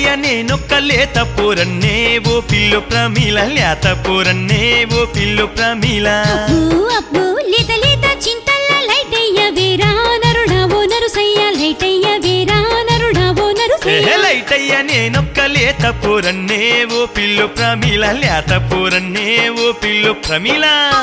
నేనొక్క లేత పోరన్నే ఓ పిల్లు ప్రమీల లేత పోరన్నే ఓ పిల్లు ప్రమీల అబ్బో అబ్బో లేత లేత చింతల్ల లైటయ్య వేరా నరుడావో నరుసయ్య లైటయ్య వేరా నరుడావో నరుసయ్య లైటయ్య నేనొక్క లేత పోరన్నే ఓ పిల్లు ప్రమీల లేత పోరన్నే ఓ పిల్లు ప్రమీల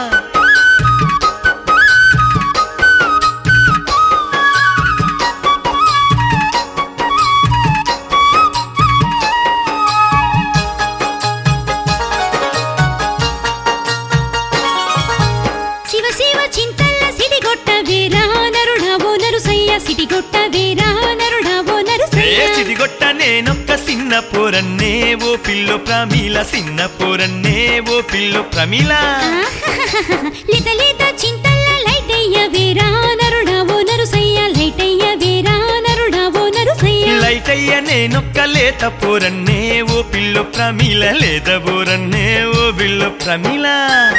శివ శివ చింతల్ల సిడిగొట్ట వేరా నరుడావో నరుసయ్య సిడిగొట్ట వేరా నరుడావో ఏ నరుసయ్య సిడిగొట్ట నేనొక్క చిన్న పోరన్నే ఓ పిల్లు ప్రమీల చిన్న పోరన్నే ఓ పిల్లు ప్రమీల లేత లేత చింతల్ల లైటయ్య వేరా నరుడావో నరుసయ్య లైటయ్య వేరా నరుడావో నరుసయ్య లైటయ్య నేనొక్క లేత పోరన్నే ఓ పిల్లు ప్రమీల లేత పోరన్నే ఓ పిల్లు ప్రమీల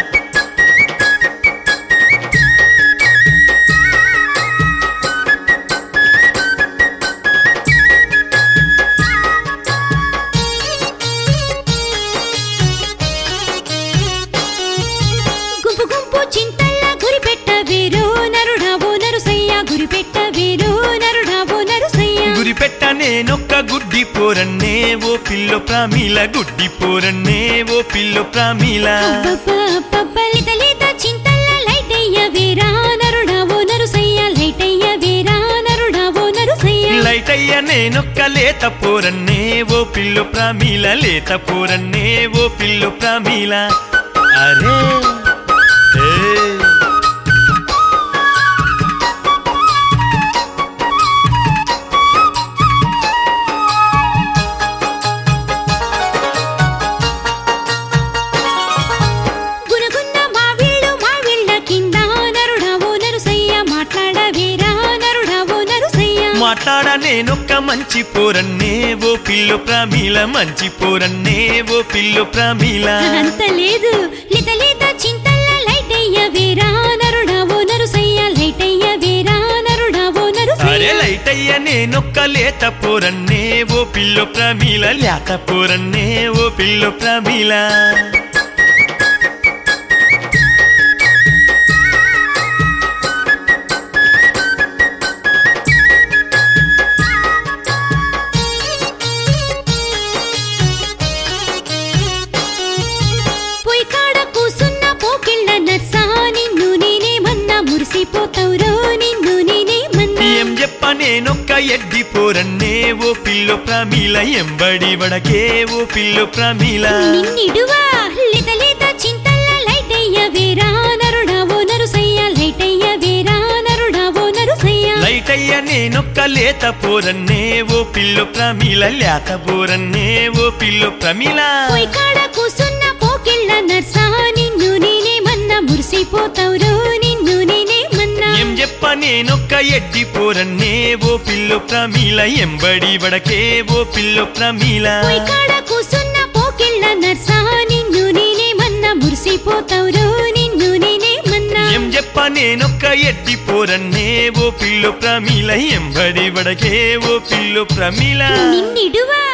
గుంపు గుంపు చింతల్ల గురిపెట్ట వేరు నరుడావో నరుసయ్య గురిపెట్ట వేరు నరుడావో నరుసయ్య గురిపెట్ట నేనొక్క గుడ్డి పోరన్నే ఓ పిల్లు ప్రమీల గుడ్డి పోరన్నే ఓ పిల్లు ప్రమీల అబ్బబ్బ అబ్బబ్బ లేత లేత చింతల్ల లైటయ్య వేరా నరుడావో నరుసయ్య లైటయ్య వేరా నరుడావో నరుసయ్య లైటయ్య నేనొక్క లేత పోరన్నే ఓ పిల్లు ప్రమీల లేత పోరన్నే ఓ పిల్లు ప్రమీల అరే ఏ గునగున్న మావిళ్ళు మావిళ్ళ కింద నరుడావో నరుసయ్య మాట్లాడ వేరా నరుడావో నరుసయ్య మాట్లాడ నేనొక్క మంచి పోరన్నే ఓ పిల్లు ప్రమీల మంచి పోరన్నే ఓ పిల్లు ప్రమీల అంత లేదు లేత లేత చింతల్ల లైటయ్య వేరా నరుడావో నరుసయ్య లైటయ్య వేరా నరుడావో అరే నరుసయ్య లైటయ్య నేనొక్క లేత పోరన్నే ఓ పిల్లు ప్రమీల లేత పోరన్నే ఓ పిల్లు ప్రమీల పొయ్యి కాడ కూసున్న పోకిళ్ళ నర్సా నిన్ను నేనేమన్నా మురిసిపోతావురో నిన్ను నేనేమన్నా ఏం చెప్ప నేనొక్క ఎడ్డి పోరన్నే ఓ పిల్లు ప్రమీల ఎంబడి వడకే ఓ పిల్లు ప్రమీల నిన్నిడువా లేత లేత చింతల్ల లైటయ్య వేరా నరుడావో నరుసయ్య లైటయ్య వేరా నరుడావో నరుసయ్య లైటయ్య నేనొక్క లేత పోరన్నే ఓ పిల్లు ప్రమీల లేత పోరన్నే ఓ పిల్లు ప్రమీల పొయ్యి కాడ కూసున్న పోకిళ్ళ నర్సా నిన్ను నేనేమన్నా మురిసిపోతావురో నిన్ను నేనేమన్నా ఏం చెప్ప నేనొక్క ఎడ్డి పోరన్నే ఓ పిల్లు ప్రమీల ఎంబడి వడకే ఓ పిల్లు ప్రమీల పొయ్యి కాడ కూసున్న పోకిళ్ళ నర్సా నిన్ను నేనేమన్నా మురిసిపోతావురో నిన్ను నేనేమన్నా ఏం చెప్ప నేనొక్క ఎడ్డి పోరన్నే ఓ పిల్లు ప్రమీల ఎంబడి వడకే ఓ పిల్లు ప్రమీల నిన్నిడువా